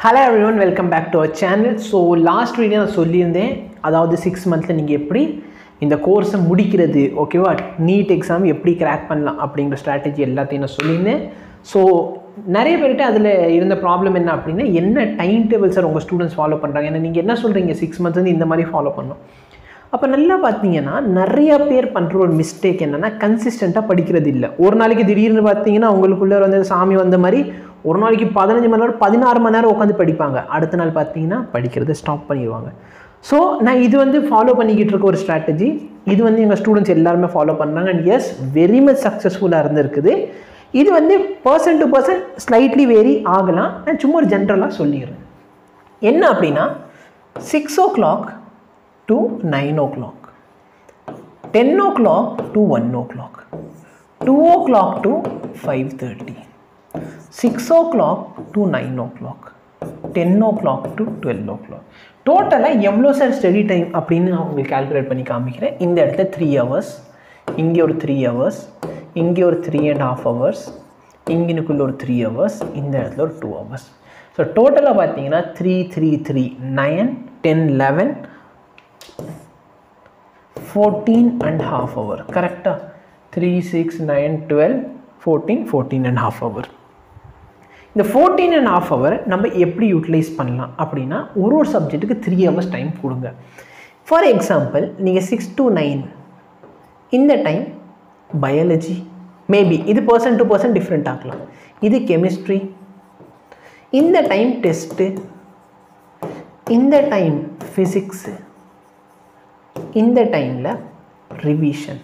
hello everyone welcome back to our channel so last video நான் சொல்லியிருந்தேன் அதாவது six மந்த்தில் நீங்கள் எப்படி இந்த கோர்ஸை முடிக்கிறது ஓகேவா நீட் எக்ஸாம் எப்படி கிராக் பண்ணலாம் அப்படிங்கிற ஸ்ட்ராட்டஜி எல்லாத்தையும் நான் சொல்லியிருந்தேன் ஸோ நிறைய பேர்கிட்ட அதில் இருந்த ப்ராப்ளம் என்ன அப்படின்னா என்ன டைம் டேபிள் சார் உங்கள் ஸ்டூடெண்ட்ஸ் ஃபாலோ பண்ணுறாங்க ஏன்னா நீங்கள் என்ன சொல்கிறீங்க சிக்ஸ் மந்த்ஸ் வந்து இந்த மாதிரி ஃபாலோ பண்ணணும் அப்போ நல்லா பார்த்தீங்கன்னா நிறைய பேர் பண்ணுற ஒரு மிஸ்டேக் என்னென்னா கன்சிஸ்டண்ட்டாக படிக்கிறது இல்லை ஒரு நாளைக்கு திடீர்னு பார்த்தீங்கன்னா உங்களுக்குள்ளே வந்து சாமி வந்த மாதிரி ஒரு நாளைக்கு பதினஞ்சு மணி நேரம் பதினாறு மணி நேரம் உட்காந்து படிப்பாங்க அடுத்த நாள் பார்த்தீங்கன்னா படிக்கிறத ஸ்டாப் பண்ணிடுவாங்க ஸோ நான் இது வந்து ஃபாலோ பண்ணிக்கிட்டு இருக்க ஒரு ஸ்ட்ராட்டஜி இது வந்து எங்கள் ஸ்டூடெண்ட்ஸ் எல்லாருமே ஃபாலோ பண்ணுறாங்க அண்ட் எஸ் வெரி மச் சக்ஸஸ்ஃபுல்லாக இருந்திருக்குது இது வந்து person to person slightly vary ஆகலாம் நான் சும்மா ஒரு ஜென்ரலாக சொல்லிடுறேன் என்ன அப்படின்னா six o'clock to nine o'clock ten o'clock to one o'clock two o'clock to five thirty six o'clock to nine o'clock ten o'clock to twelve o'clock டோட்டலாக எவ்வளோ sir study time அப்படின்னு நான் உங்களுக்கு calculate பண்ணி காமிக்கிறேன் இந்த இடத்துல three hours இங்கே ஒரு த்ரீ ஹவர்ஸ் இங்கே ஒரு த்ரீ அண்ட் ஹாஃப் ஹவர்ஸ் இங்கனுக்குள்ள ஒரு த்ரீ ஹவர்ஸ் இந்த இடத்துல ஒரு டூ ஹவர்ஸ் ஸோ டோட்டலாக பார்த்தீங்கன்னா three three three nine ten eleven fourteen and half hour கரெக்டாக three six nine twelve fourteen fourteen and half hour இந்த ஃபோர்டீன் அண்ட் ஹாஃப் ஹவர் நம்ம எப்படி யூட்டிலைஸ் பண்ணலாம் அப்படின்னா ஒரு ஒரு சப்ஜெக்ட்டுக்கு த்ரீ ஹவர்ஸ் டைம் கொடுங்க ஃபார் எக்ஸாம்பிள் நீங்கள் சிக்ஸ் டு நைன் இந்த டைம் பயாலஜி மேபி இது பர்சன் டு பர்சன் டிஃப்ரெண்ட் ஆகலாம் இது கெமிஸ்ட்ரி இந்த டைம் டெஸ்ட்டு இந்த டைம் ஃபிசிக்ஸு இந்த டைமில் ரிவிஷன்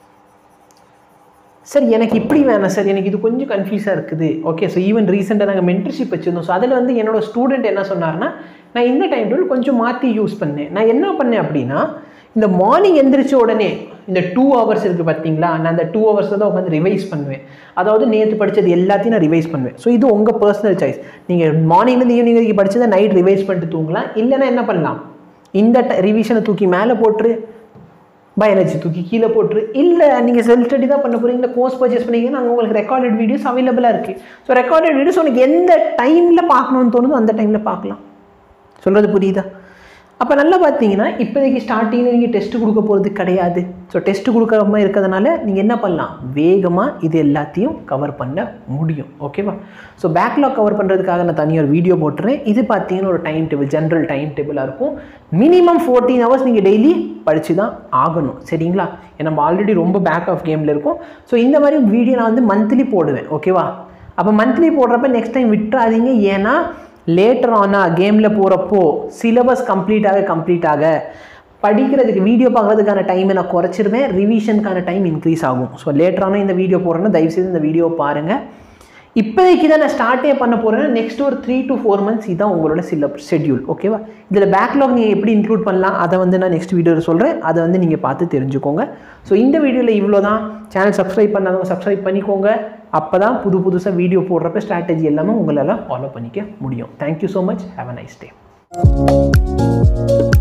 சார் எனக்கு இப்படி வேணாம் சார் எனக்கு இது கொஞ்சம் கன்ஃபியூஸாக இருக்குது ஓகே ஸோ ஈவன் ரீசெண்டாக நாங்கள் மென்டர்ஷிப் வச்சுருந்தோம் ஸோ அதில் வந்து என்னோட ஸ்டூடெண்ட் என்ன சொன்னார்னா நான் இந்த டைம் டேபிள் கொஞ்சம் மாற்றி யூஸ் பண்ணேன் நான் என்ன பண்ணேன் அப்படின்னா இந்த மார்னிங் எந்திரிச்ச உடனே இந்த டூ ஹவர்ஸ் இருக்குது பார்த்தீங்களா நான் அந்த டூ ஹவர்ஸ் தான் உட்காந்து ரிவைஸ் பண்ணுவேன் அதாவது நேற்று படித்தது எல்லாத்தையும் நான் ரிவைஸ் பண்ணுவேன் ஸோ இது உங்கள் பர்சனல் சாய்ஸ் நீங்கள் மார்னிங்லேருந்து ஈவினிங் வரைக்கும் படித்ததை நைட் ரிவைஸ் பண்ணிட்டு தூங்கலாம் இல்லைன்னா என்ன பண்ணலாம் இந்த ரிவிஷனை தூக்கி மேலே போட்டுரு பயாலஜி தூக்கி கீழே போட்டுரு இல்லை நீங்கள் செல்ஃப் ஸ்டடி தான் பண்ண போகிறீங்க இல்லை கோர்ஸ் பர்ச்சேஸ் பண்ணீங்கன்னா நாங்கள் உங்களுக்கு ரெக்கார்டட் வீடியோஸ் அவைலபிளாக இருக்குது ஸோ ரெக்கார்டட் வீடியோஸ் உனக்கு எந்த டைமில் பார்க்கணும்னு தோணுதோ அந்த டைமில் பார்க்கலாம் சொல்கிறது புரியுதா அப்போ நல்லா பார்த்தீங்கன்னா இப்போதைக்கு ஸ்டார்டிங்கில் நீங்கள் டெஸ்ட்டு கொடுக்க போகிறது கிடையாது ஸோ டெஸ்ட்டு கொடுக்காம இருக்கிறதுனால நீங்கள் என்ன பண்ணலாம் வேகமாக இது எல்லாத்தையும் கவர் பண்ண முடியும் ஓகேவா ஸோ பேக்லாக் கவர் பண்ணுறதுக்காக நான் தனியாக ஒரு வீடியோ போட்டுறேன் இது பார்த்தீங்கன்னா ஒரு டைம் டேபிள் ஜென்ரல் டைம் டேபிளாக இருக்கும் மினிமம் ஃபோர்டீன் ஹவர்ஸ் நீங்கள் டெய்லி படித்து தான் ஆகணும் சரிங்களா ஏன்னா நம்ம ஆல்ரெடி ரொம்ப பேக் ஆஃப் கேமில் இருக்கும் ஸோ இந்த மாதிரி வீடியோ நான் வந்து மந்த்லி போடுவேன் ஓகேவா அப்போ மந்த்லி போடுறப்ப நெக்ஸ்ட் டைம் விட்டுறாதீங்க ஏன்னா லேட்டர் ஆனால் கேமில் போகிறப்போ சிலபஸ் கம்ப்ளீட் ஆக கம்ப்ளீட் ஆக படிக்கிறதுக்கு வீடியோ பார்க்குறதுக்கான டைமை நான் குறைச்சிருவேன் ரிவிஷனுக்கான டைம் இன்க்ரீஸ் ஆகும் ஸோ லேட்டரான இந்த வீடியோ போடுறேன்னா தயவுசெய்து இந்த வீடியோ பாருங்கள் இப்போதைக்கு தான் நான் ஸ்டார்ட்டே பண்ண போகிறேன்னா நெக்ஸ்ட் ஒரு த்ரீ டு ஃபோர் மந்த்ஸ் இதான் உங்களோட சில ஷெட்யூல் ஓகேவா இதில் பேக்லாக் நீங்கள் எப்படி இன்க்ளூட் பண்ணலாம் அதை வந்து நான் நெக்ஸ்ட் வீடியோவில் சொல்கிறேன் அதை வந்து நீங்கள் பார்த்து தெரிஞ்சுக்கோங்க ஸோ இந்த வீடியோவில் இவ்வளோ தான் சேனல் சப்ஸ்கிரைப் பண்ணாதவங்க சப்ஸ்கிரைப் பண்ணிக்கோங்க அப்போ தான் புது புதுசாக வீடியோ போடுறப்ப ஸ்ட்ராட்டஜி எல்லாமே உங்களால் ஃபாலோ பண்ணிக்க முடியும் thank you so much have a nice day